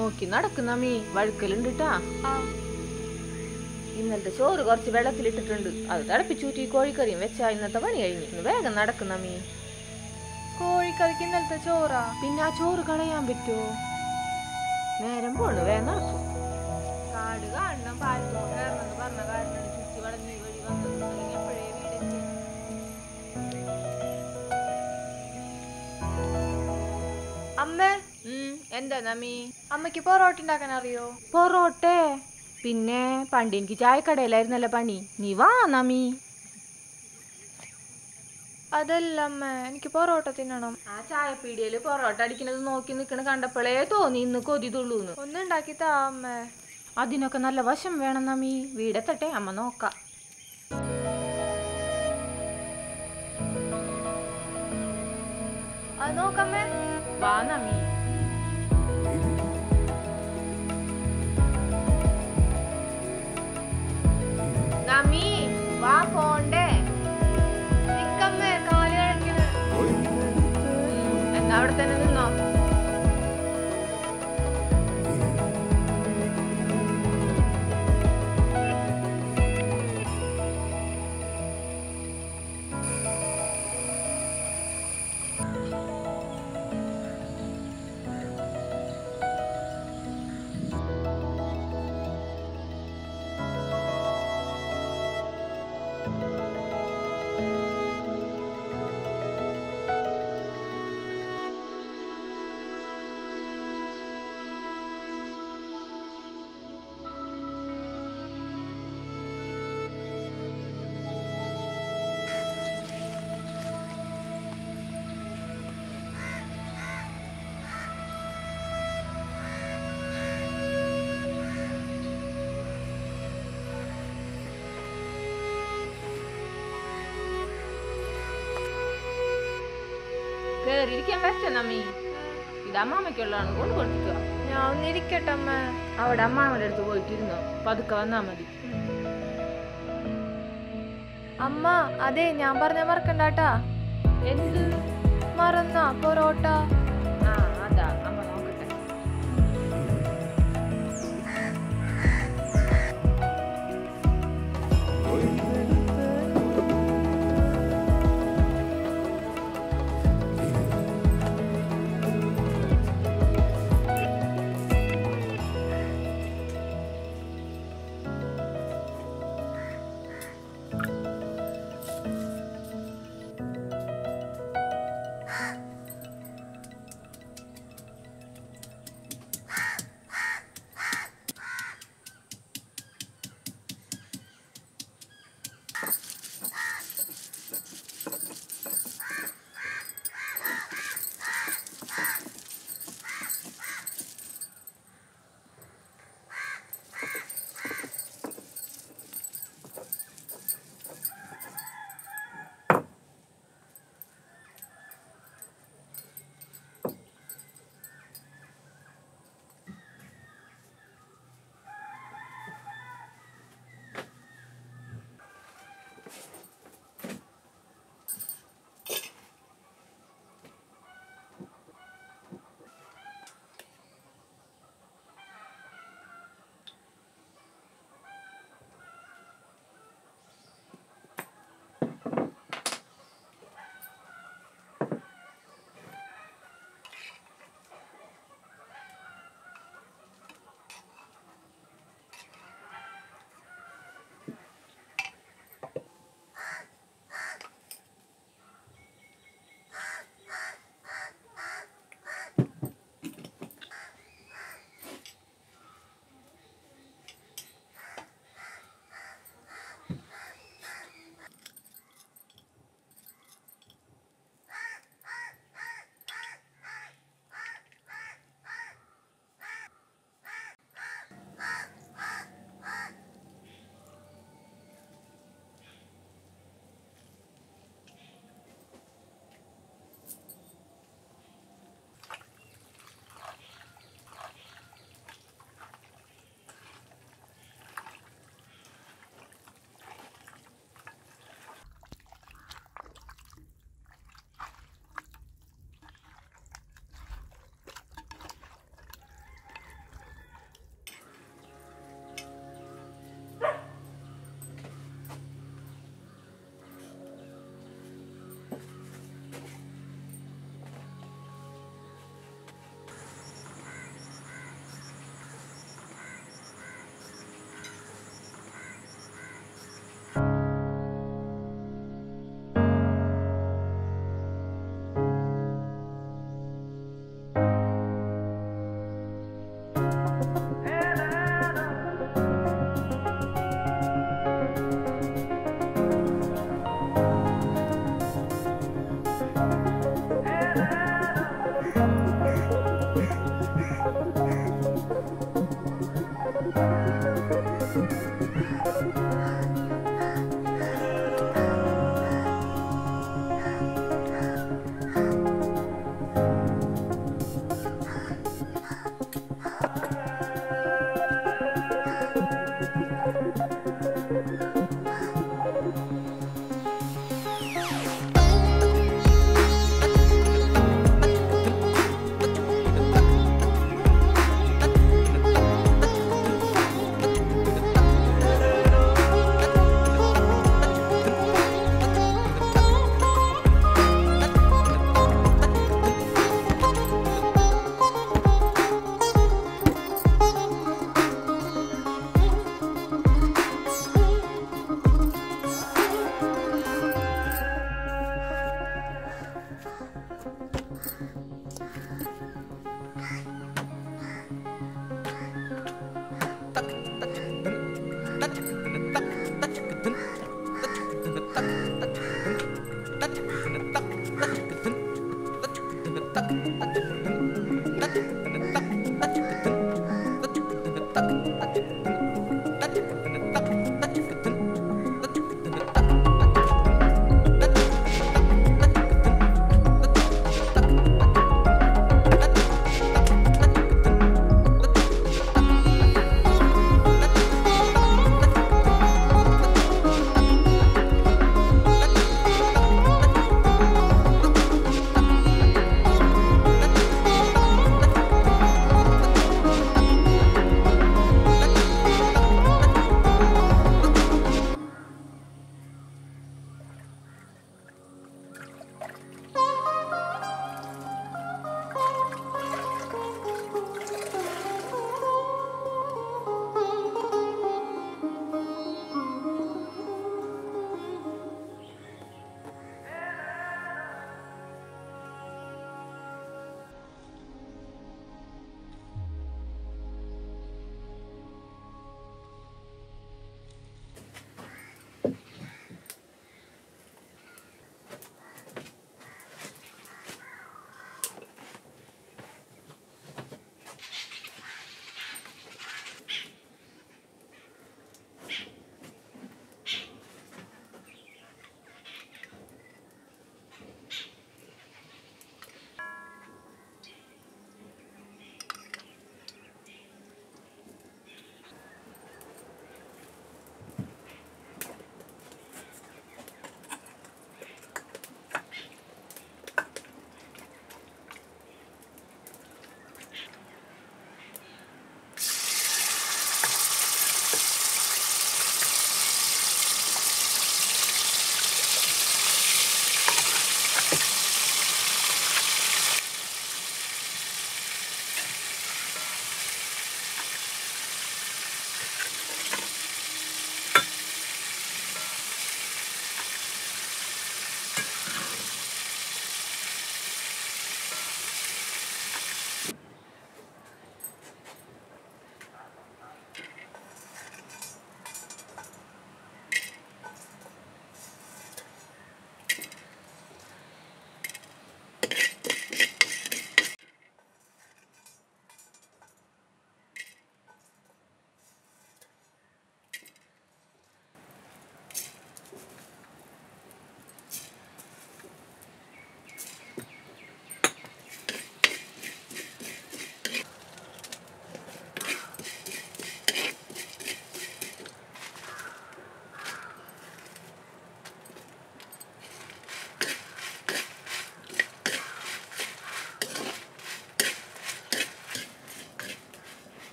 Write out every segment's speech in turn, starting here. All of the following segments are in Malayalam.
നോക്കി നടക്കുന്ന മീ വഴുക്കലുണ്ട് ട്ടാ ആ ഇന്നലത്തെ ചോറ് കുറച്ച് വെള്ളത്തിലിട്ടിട്ടുണ്ട് അത് തിളപ്പിച്ചൂറ്റി കോഴിക്കറിയും വെച്ചാ ഇന്നത്തെ പണി കഴിഞ്ഞു ഇന്ന് വേഗം നടക്കുന്ന മീ കോഴിക്കറിക്ക് ഇന്നലത്തെ ചോറാ പിന്നെ ആ ചോറ് കളയാൻ പറ്റുമോ നേരം പോണ് വേഗം നടക്കും കാട് കാണണം പാലത്തോ കയറണമെന്ന് പറഞ്ഞ കാരണം ചുറ്റി വളഞ്ഞ് ഈ വഴി വന്നത് അല്ലെങ്കിൽ എപ്പോഴേ വീടെത്തി അമ്മ ഉം, എന്താ നമ്മി അമ്മയ്ക്ക് പൊറോട്ട ഉണ്ടാക്കാൻ അറിയോ പൊറോട്ടെ പിന്നെ പണ്ട് എനിക്ക് ചായക്കടയിലായിരുന്നല്ലോ പണി നീ വാ നമി അതല്ല അമ്മ എനിക്ക് പൊറോട്ട തിന്നണം ആ ചായപ്പീടിയയില് പൊറോട്ട അടിക്കുന്നത് നോക്കി നിൽക്കണ കണ്ടപ്പോഴേ തോന്നി ഇന്ന് കൊതിതുള്ളൂന്ന് ഒന്ന് ഉണ്ടാക്കി താ അമ്മ അതിനൊക്കെ നല്ല വശം വേണം നമ്മി വീടെത്തട്ടെ അമ്മ നോക്കാം അത് നോക്കമ്മേ വാ നമ്മി നമ്മി വാ പോണ്ടേ നിക്കമ്മേ കാല് കഴിക്കണ എന്നാ അവിടെ തന്നെ നിന്നോ കേറിയിരിക്കാൻ പറ്റ നമ്മി ഇത് അമ്മാമയ്ക്കുള്ളതാണ് കൊണ്ട് കൊടുത്തിട്ടോ ഞാൻ ഒന്നിരിക്കട്ടെ അമ്മ അവിടെ അമ്മാമയുടെ അടുത്ത് പോയിട്ടിരുന്നോ പതുക്കെ വന്നാ മതി അമ്മ അതെ ഞാൻ പറഞ്ഞ മറക്കണ്ടാട്ടാ എന്ത് മറന്നാ പൊറോട്ട ആ അതാ അമ്മ നോക്കട്ടെ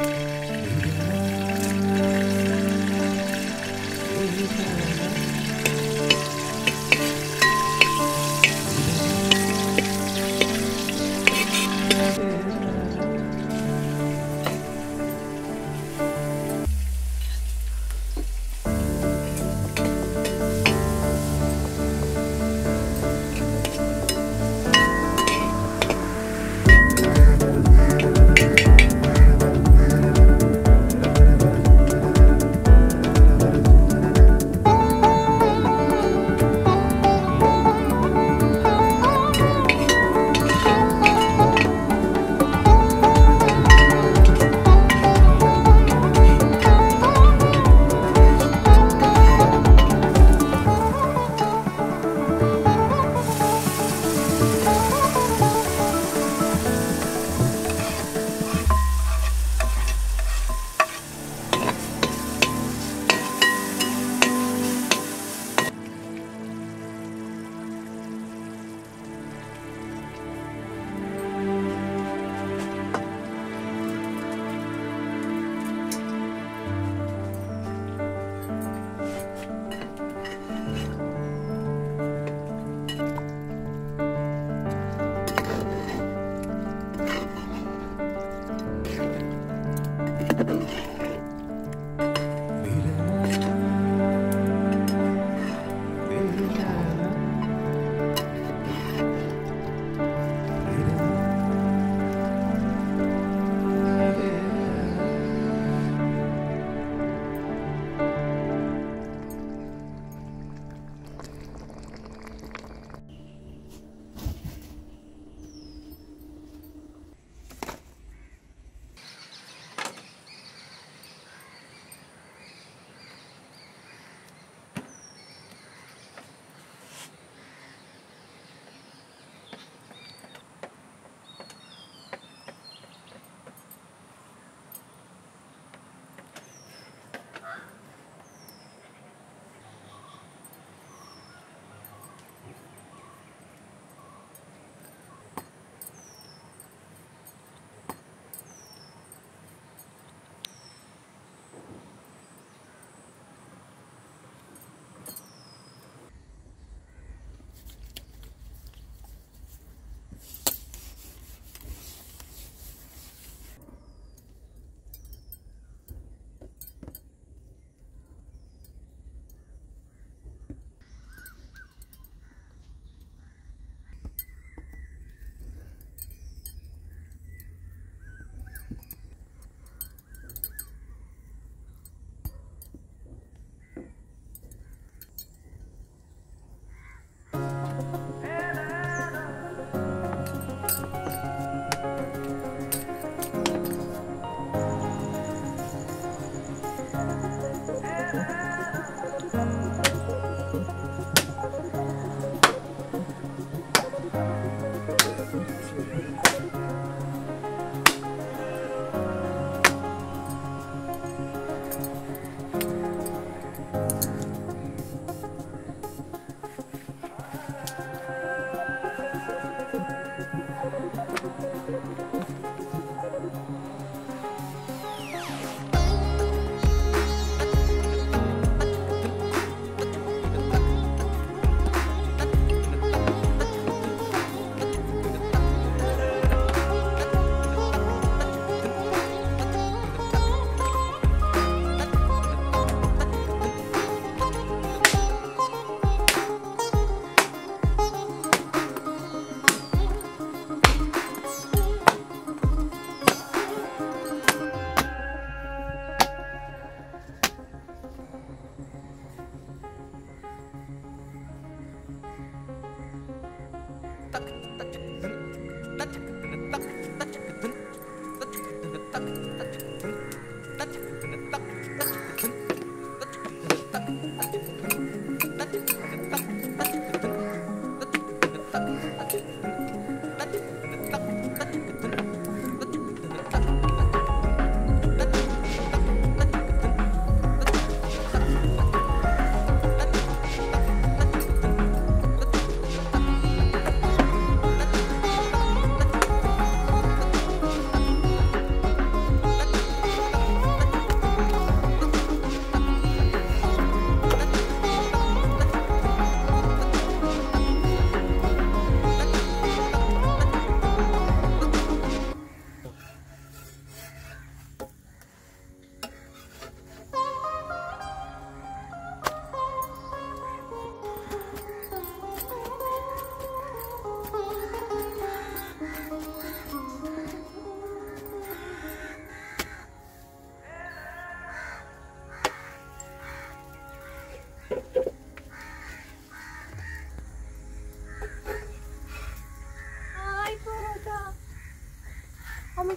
ആ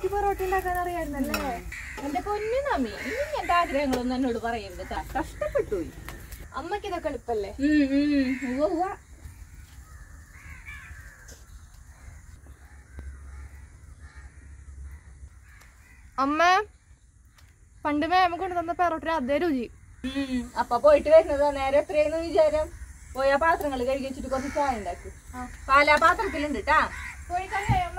അമ്മയ്ക്ക് പൊറോട്ട ഉണ്ടാക്കാൻ അറിയായിരുന്നല്ലേ എന്റെ പൊന്നു നമ്മി ഇനി എന്റെ ആഗ്രഹങ്ങളൊന്നും എന്നോട് പറയരുത് ട്ടാ. കഷ്ടപ്പെട്ടു പോയി അമ്മയ്ക്ക് ഇതൊക്കെ എളുപ്പല്ലേ ഉം, ഉം. ഉവ്വ, ഉവ്വ. അമ്മ പണ്ട് മേമ കൊണ്ടു തന്ന പൊറോട്ട അതേ രുചി ഉം. അപ്പൊ പോയിട്ട് വരുന്നത് നേരെ എത്രയെന്ന് വിചാരം പോയ പാത്രങ്ങൾ കഴുകി വെച്ചിട്ട് കുറച്ച് ചായ ഉണ്ടാക്കി പാലാ പാത്രത്തിലുണ്ട് ട്ടാ പോയി കഴിയാ അമ്മ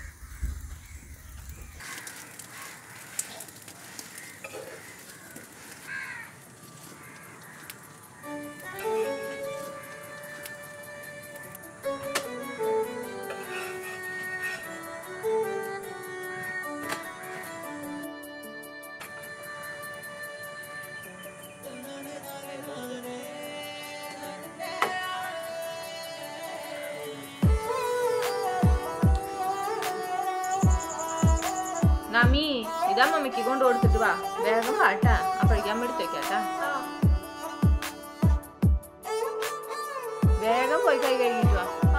നമ്മി ഇത് അമ്മമ്മയ്ക്ക് കൊണ്ടു കൊടുത്തിട്ട് വാ വേഗം വാട്ടാ അപ്പോഴേക്കും അമ്മ എടുത്ത് വെക്കാട്ടാ വേഗം പോയി കൈ കഴുകിട്ട് വാ